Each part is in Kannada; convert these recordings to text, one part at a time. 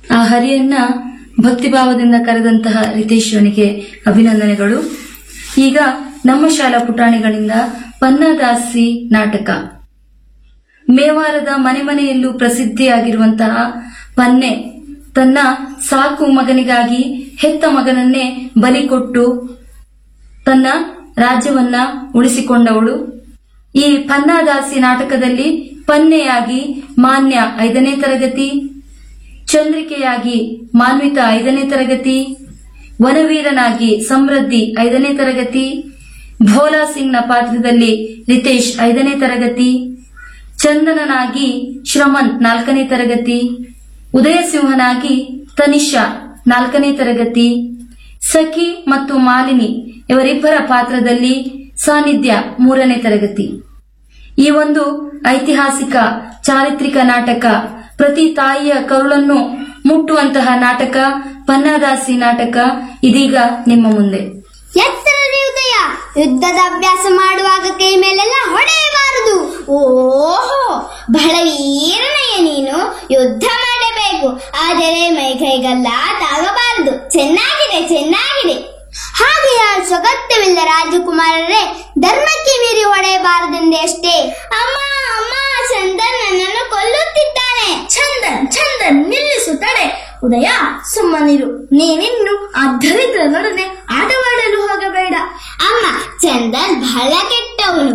ಆ ಹರಿಯನ್ನ ಭಕ್ತಿಭಾವದಿಂದ ಕರೆದಂತಹ ರಿತೇಶ್ವರನಿಗೆ ಅಭಿನಂದನೆಗಳು ಈಗ ನಮ್ಮ ಶಾಲಾ ಪುಟಾಣಿಗಳಿಂದ ಪನ್ನದಾಸಿ ನಾಟಕ ಮೇವಾರದ ಮನೆ ಮನೆಯಲ್ಲೂ ಪ್ರಸಿದ್ಧಿಯಾಗಿರುವಂತಹ ಪನ್ನೆ ತನ್ನ ಸಾಕು ಮಗನಿಗಾಗಿ ಹೆತ್ತ ಮಗನನ್ನೇ ಬಲಿ ಕೊಟ್ಟು ತನ್ನ ರಾಜ್ಯವನ್ನ ಉಳಿಸಿಕೊಂಡವಳು ಈ ಪನ್ನಾದಾಸಿ ನಾಟಕದಲ್ಲಿ ಪನ್ನೆಯಾಗಿ ಮಾನ್ಯ ಐದನೇ ತರಗತಿ ಚಂದ್ರಿಕೆಯಾಗಿ ಮಾನ್ವಿತ ಐದನೇ ತರಗತಿ ವನವೀರನಾಗಿ ಸಮೃದ್ಧಿ ಐದನೇ ತರಗತಿ ಭೋಲಾ ಸಿಂಗ್ನ ಪಾತ್ರದಲ್ಲಿ ರಿತೇಶ್ ಐದನೇ ತರಗತಿ ಚಂದನನಾಗಿ ಶ್ರಮಂತ್ ನಾಲ್ಕನೇ ತರಗತಿ ಉದಯಸಿಂಹನಾಗಿ ತನಿಷಾ ನಾಲ್ಕನೇ ತರಗತಿ ಸಖಿ ಮತ್ತು ಮಾಲಿನಿ ಇವರಿಬ್ಬರ ಪಾತ್ರದಲ್ಲಿ ಸಾನ್ನಿಧ್ಯ ಮೂರನೇ ತರಗತಿ ಈ ಒಂದು ಐತಿಹಾಸಿಕ ಚಾರಿತ್ರಿಕ ನಾಟಕ ಪ್ರತಿ ತಾಯಿಯ ಕರುಳನ್ನು ಮುಟ್ಟುವಂತಹ ನಾಟಕ ಪನ್ನಾದಾಸಿ ನಾಟಕ ಇದೀಗ ನಿಮ್ಮ ಮುಂದೆ ಎತ್ತರದಿ ಉದಯ ಯುದ್ಧದ ಅಭ್ಯಾಸ ಮಾಡುವಾಗ ಕೈ ಮೇಲೆಲ್ಲ ಹೊಡೆಯಬಾರದು ಓಹೋ ಬಹಳ ವೀರನಯ್ಯ ನೀನು ಯುದ್ಧ ಮಾಡಬೇಕು ಆದರೆ ಮೈ ಕೈಗಲ್ಲ ತಾಗಬಾರದು ಚೆನ್ನಾಗಿದೆ ಚೆನ್ನಾಗಿದೆ ಹಾಗೆ ಆಡಿಸುವ ಅಗತ್ಯವಿಲ್ಲ ರಾಜಕುಮಾರರೇ ಧರ್ಮಕ್ಕೆ ಮೀರಿ ಹೊಡೆಯಬಾರದೆಂದೇ ಅಷ್ಟೇ ಅಮ್ಮ ಅಮ್ಮ ಚಂದನ್ ನನ್ನನ್ನು ಕೊಲ್ಲುತ್ತಿದ್ದಾನೆ ಚಂದನ್ ಚಂದನ್ ನಿಲ್ಲಿಸು ತಡೆ ಉದಯ ಸುಮ್ಮನಿರು ನೀನಿನ್ನು ಆ ದರಿದ್ರನೊಡನೆ ಆಟವಾಡಲು ಹೋಗಬೇಡ ಅಮ್ಮ ಚಂದನ್ ಬಹಳ ಕೆಟ್ಟವನು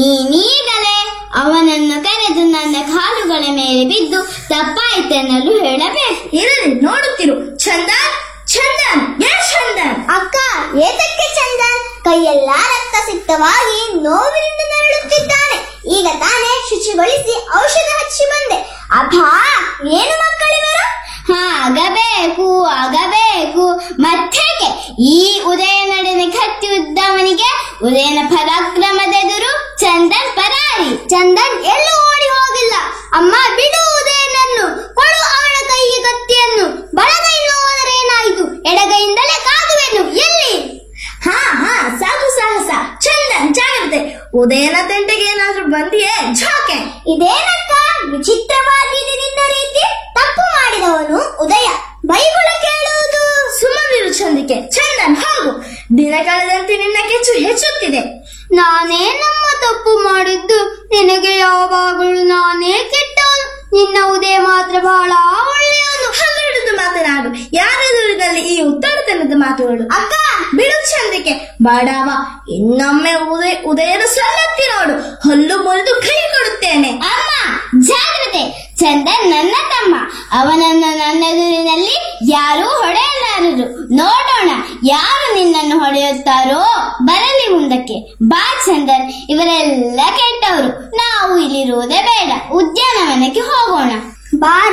ನೀನೀಗಲೇ ಅವನನ್ನು ಕರೆದು ನನ್ನ ಕಾಲುಗಳ ಮೇಲೆ ಬಿದ್ದು ತಪ್ಪಾಯ್ತೆನ್ನಲು ಹೇಳಬೇಕು ಇರಲಿ ನೋಡುತ್ತಿರು ಚಂದನ್ ಚಂದನ್ ಏ ಚಂದನ್ ಅಕ್ಕ ಏತಕ್ಕೆ ಚಂದನ್ ಕೈಯೆಲ್ಲ ರಕ್ತ ಸಿಕ್ತವಾಗಿ ನೋವಿನಿಂದ ನರಳುತ್ತಿದ್ದಾನೆ ಈಗ ತಾನೇ ಶುಚಿಗೊಳಿಸಿ ಔಷಧ ಹಚ್ಚಿ ಬಂದೆ ಅಭಾ ಏನು ಮಕ್ಕಳಿವರು ಹಾ ಆಗಬೇಕು ಆಗಬೇಕು ಮತ್ತೇಕೆ ಈ ಉದಯನೊಡನೆ ಕತ್ತಿಯುದ್ದವನಿಗೆ ಉದಯನ ಪರಾಕ್ರಮದೆದುರು ಚಂದನ್ ಪರಾರಿ ಚಂದನ್ ಎಲ್ಲೂ ಓಡಿ ಹೋಗಿಲ್ಲ ಅಮ್ಮ ಬಿಡು ಉದಯನನ್ನು ಕೊಡು ಅವನ ಕೈಗೆ ಕತ್ತಿಯನ್ನು ಬಲಗೈಯಿಂದ ಹೋದರೆ ಏನಾಯಿತು ಎಡಗೈಯಿಂದಲೇ ಕಾದುವೆನು ಎಲ್ಲಿ ಹಾ ಹಾ ಸಾಕು ಸಾಹಸ ಚಂದನ್ ಜಾಗ್ರತೆ ಉದಯನ ತಂಟೆಗೆ ಏನಾದ್ರೂ ಬಂದಿಯೇ ಝಾಕೆ ಇದೇನಕ್ಕ ವಿಚಿತ್ರವಾಗಿದೆ ನಿನ್ನ ರೀತಿ ತಪ್ಪು ಮಾಡಿದವನು ಉದಯ ಬೈಗುಳ ಕೇಳುವುದು ಸುಮ್ಮನಿರು ಚಂದಿಕೆ ಚಂದನ್ ಹೋಗು ದಿನ ಕಳೆದಂತೆ ನಿನ್ನ ಕೆಚ್ಚು ಹೆಚ್ಚುತ್ತಿದೆ ನಾನೇ ನಮ್ಮ ತಪ್ಪು ಮಾಡಿದ್ದು ನಿನಗೆ ಯಾವಾಗಲೂ ನಾನೇ ಕೆಟ್ಟವನು ನಿನ್ನ ಉದಯ ಮಾತ್ರ ಬಹಳ ಒಳ್ಳೆಯವನು ಹನ್ನೆರಡು ಮಾತನಾಡು ಯಾರೆದುರಿನಲ್ಲಿ ಈ ಉತ್ತರತನದ ಮಾತುಗಳು ಅಕ್ಕ ಬಿಡು ಚಂದ್ರಿಕೆ ಬಾಡಾವ ಇನ್ನೊಮ್ಮೆ ಉದಯ ಉದಯದ ಸಲ್ಲತ್ತಿ ನೋಡು ಹಲ್ಲು ಮುರಿದು ಕೈ ಕೊಡುತ್ತೇನೆ ಅಮ್ಮ ಜಾಗ್ರತೆ ಚಂದನ್ ನನ್ನ ತಮ್ಮ ಅವನನ್ನು ನನ್ನ ಎದುರಿನಲ್ಲಿ ಯಾರೂ ಹೊಡೆಯಲಾರರು ನೋಡೋಣ ಯಾರು ನಿನ್ನನ್ನು ಹೊಡೆಯುತ್ತಾರೋ ಬರಲಿ ಮುಂದಕ್ಕೆ ಬಾ ಚಂದನ್ ಇವರೆಲ್ಲ ಕೆಟ್ಟವರು ನಾವು ಇಲ್ಲಿರುವುದೇ ಬೇಡ ಉದ್ಯಾನವನಕ್ಕೆ ಹೋಗೋಣ ಬಾ